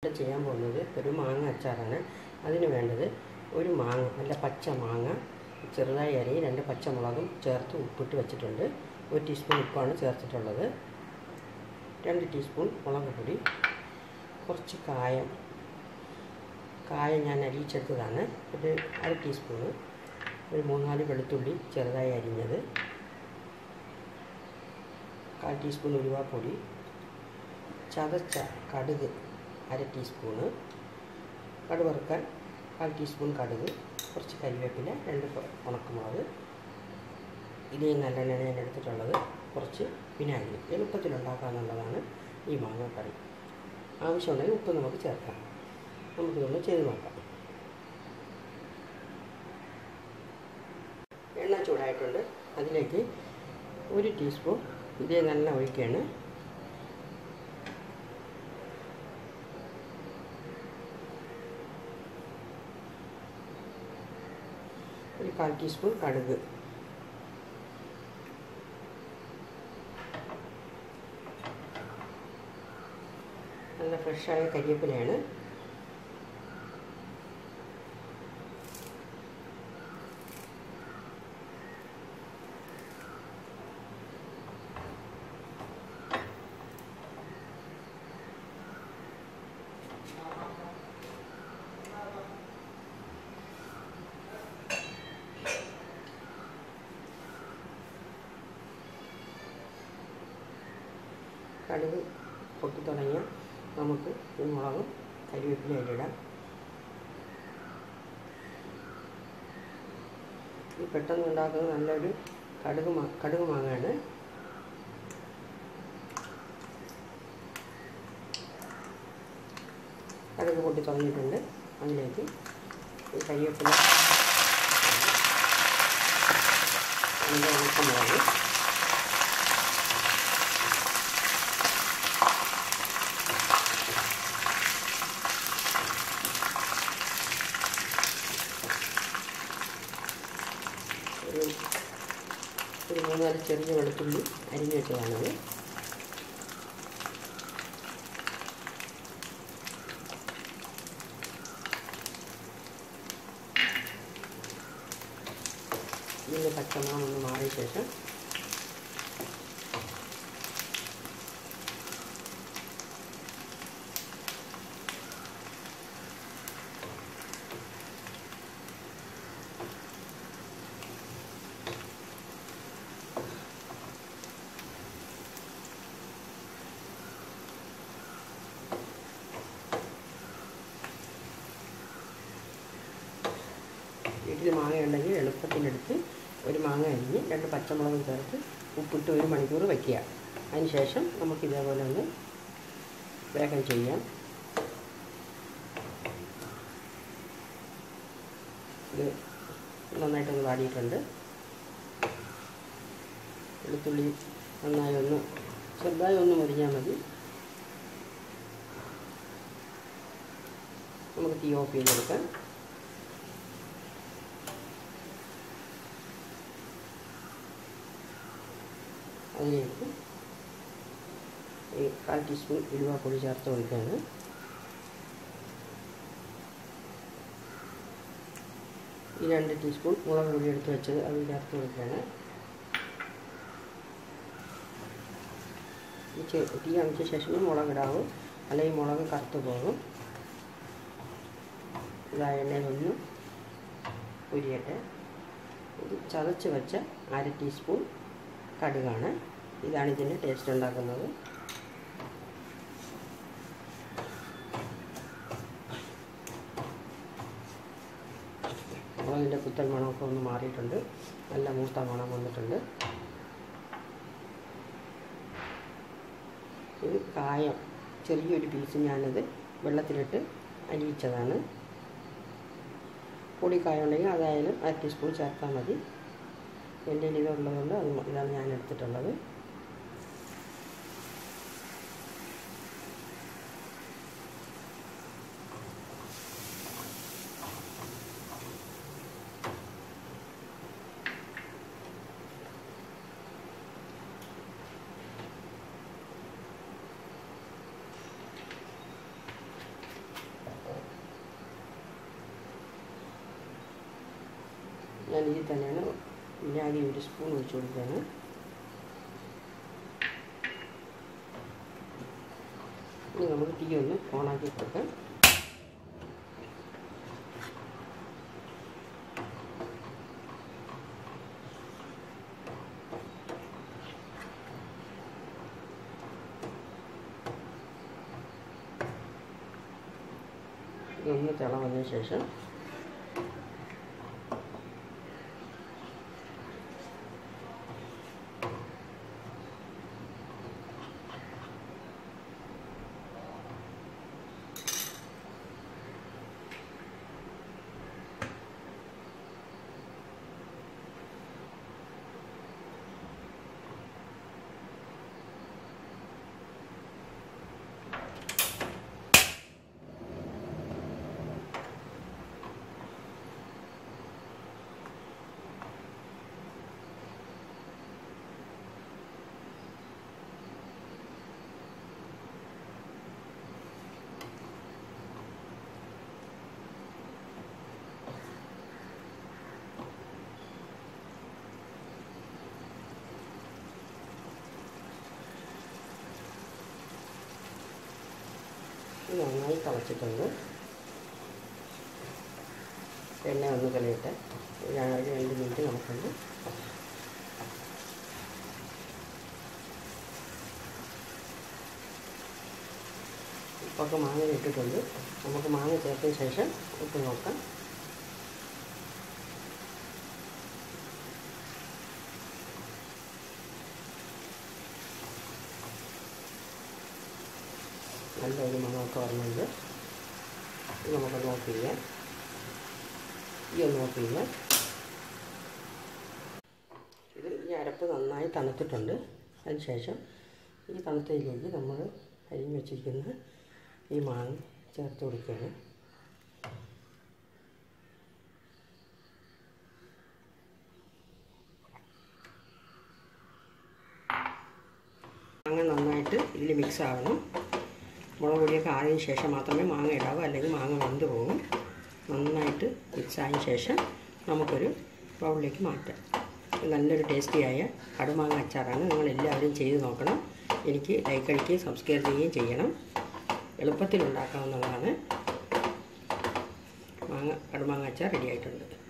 ഇവിടെ ചെയ്യാൻ പോകുന്നത് ഒരു മാങ്ങ അച്ചാറാണ് അതിന് വേണ്ടത് ഒരു മാങ്ങ നല്ല പച്ച മാങ്ങ ചെറുതായി അരി രണ്ട് പച്ചമുളകും ചേർത്ത് ഉപ്പിട്ട് വെച്ചിട്ടുണ്ട് ഒരു ടീസ്പൂൺ ഉപ്പാണ് ചേർത്തിട്ടുള്ളത് രണ്ട് ടീസ്പൂൺ മുളക് പൊടി കുറച്ച് കായം കായം ഞാൻ അരിയിച്ചെടുത്തതാണ് ഒരു അര ടീസ്പൂണ് ഒരു മൂന്നാല് വെളുത്തുള്ളി ചെറുതായി അരിഞ്ഞത് കാൽ ടീസ്പൂൺ ഉലുവാപ്പൊടി ചതച്ച കടുക് അര ടീസ്പൂണ് കടുക് വറുക്കാൻ കാൽ ടീസ്പൂൺ കടുക് കുറച്ച് കരിവേപ്പില രണ്ട് ഉണക്കമുളക് ഇതേ നല്ലെണ്ണയാണ് ഞാൻ എടുത്തിട്ടുള്ളത് കുറച്ച് വിനാഗിരി എളുപ്പത്തിലുണ്ടാക്കാമെന്നുള്ളതാണ് ഈ മാങ്ങാക്കറി ആവശ്യമുണ്ടെങ്കിൽ ഉപ്പ് നമുക്ക് ചേർക്കാം നമുക്കിതൊന്ന് ചെയ്ത് നോക്കാം എണ്ണ ചൂടായിട്ടുണ്ട് അതിലേക്ക് ഒരു ടീസ്പൂൺ ഇതേ നല്ല ഒഴിക്കുകയാണ് ഒരു കാൽ ടീസ്പൂൺ കടുക് നല്ല ഫ്രഷായ കരിവേപ്പിലയാണ് കടുക് പൊട്ടി തുടങ്ങിയാൽ നമുക്ക് ഈ മുളകും കരിവേപ്പില അതിലിടാം ഇത് പെട്ടെന്ന് ഉണ്ടാക്കുന്നത് നല്ലൊരു കടുക് മാ കടുക് മാങ്ങയാണ് കടുക് പൊട്ടി തുടങ്ങിയിട്ടുണ്ട് അതിലേക്ക് ഈ കരിവേപ്പില അതിൻ്റെ ഉണക്കമുളക് ഒരു ഒരു മൂന്നാല് ചെറിയ വെളുത്തുള്ളി അരിഞ്ഞു വെച്ചതാണത് ഇതിൻ്റെ പച്ചമണം ഒന്ന് മാറിയ ശേഷം വീട്ടിൽ മാങ്ങ ഉണ്ടെങ്കിൽ എളുപ്പത്തിനെടുത്ത് ഒരു മാങ്ങ അരിഞ്ഞ് രണ്ട് പച്ചമുളകും ചേർത്ത് ഉപ്പിട്ട് ഒരു മണിക്കൂർ വയ്ക്കുക അതിന് ശേഷം നമുക്ക് ഇതേപോലെ ഒന്ന് വേഗം ചെയ്യാം ഇത് നന്നായിട്ടൊന്ന് വാടിയിട്ടുണ്ട് വെളുത്തുള്ളി നന്നായി ഒന്ന് ചെറുതായി ഒന്ന് മുരിഞ്ഞാൽ മതി നമുക്ക് തീ ഓഫ് ചെയ്തെടുക്കാം അതിലേക്ക് ഈ കാൽ ടീസ്പൂൺ ഉലുവാപ്പൊടി ചേർത്ത് കൊടുക്കുകയാണ് ഈ രണ്ട് ടീസ്പൂൺ മുളക് പൊടി എടുത്ത് വെച്ചത് അത് ചേർത്ത് കൊടുക്കുകയാണ് ഈ തീ അമിച്ച ശേഷം മുളക് ഇടാവും അല്ലെങ്കിൽ മുളക് കറുത്ത് പോകും ഇതാ എണ്ണയിലൊന്ന് ഉരിയട്ടെ ഇത് ചതച്ച് വെച്ച അര ടീസ്പൂൺ കടുകാണ് ഇതാണ് ഇതിൻ്റെ ടേസ്റ്റ് ഉണ്ടാക്കുന്നത് മുളകിൻ്റെ കുത്തൽ മണമൊക്കെ ഒന്ന് മാറിയിട്ടുണ്ട് നല്ല മൂത്ത മണം വന്നിട്ടുണ്ട് ഇത് കായം ചെറിയൊരു പീസ് ഞാനത് വെള്ളത്തിലിട്ട് അലിയിച്ചതാണ് പൊടിക്കായം ഉണ്ടെങ്കിൽ അതായാലും അര ടീസ്പൂൺ ചേർത്താൽ മതി എൻ്റെ കയ്യിൽ ഇതുള്ളതുകൊണ്ട് അത് ഇതാണ് ഞാൻ എടുത്തിട്ടുള്ളത് ഞാൻ ഇതിൽ തന്നെയാണ് വിനാഗിരി ഒരു സ്പൂൺ ഒഴിച്ചു കൊടുക്കുകയാണ് ഇനി നമുക്ക് തീ ഒന്ന് ഓണാക്കി കൊടുക്കാം ഇതൊന്ന് തിള വന്നതിന് ശേഷം ഇത് നന്നായി തിളച്ചിട്ടുണ്ട് എണ്ണ ഒന്ന് കളയിട്ട് രണ്ട് രണ്ട് മിനിറ്റ് നമുക്കൊന്ന് ഉപ്പൊക്കെ മാങ്ങ ഇട്ടിട്ടുണ്ട് നമുക്ക് മാങ്ങ ചേർത്തതിന് ശേഷം ഉപ്പ് നോക്കാം നല്ലൊരു മണമൊക്കെ വരുന്നുണ്ട് ഇത് നമുക്ക് നോക്കില്ല ഈ ഒന്ന് നോക്കില്ല ഇത് ഈ അരപ്പ് നന്നായി തണുത്തിട്ടുണ്ട് അതിന് ശേഷം ഈ തണുത്തതിലേക്ക് നമ്മൾ അരിഞ്ഞ് വെച്ചിരിക്കുന്ന ഈ മാങ്ങ ചേർത്ത് കൊടുക്കുകയാണ് മാങ്ങ നന്നായിട്ട് ഇതിൽ മിക്സ് ആവണം മുളക് പൊടിയൊക്കെ ആയതിനു ശേഷം മാത്രമേ മാങ്ങ ഇടാവൂ അല്ലെങ്കിൽ മാങ്ങ വെന്ത് പോകും നന്നായിട്ട് മിക്സ് ആയതിനു ശേഷം നമുക്കൊരു ബൗളിലേക്ക് മാറ്റാം ഇത് നല്ലൊരു ടേസ്റ്റിയായ കടുമാങ്ങ അച്ചാറാണ് നിങ്ങൾ എല്ലാവരും ചെയ്ത് നോക്കണം എനിക്ക് ലൈക്ക് അടിക്കുകയും സബ്സ്ക്രൈബ് ചെയ്യുകയും ചെയ്യണം എളുപ്പത്തിൽ ഉണ്ടാക്കാവുന്നതാണ് മാങ്ങ കടുമാങ്ങ അച്ചാർ റെഡി ആയിട്ടുണ്ട്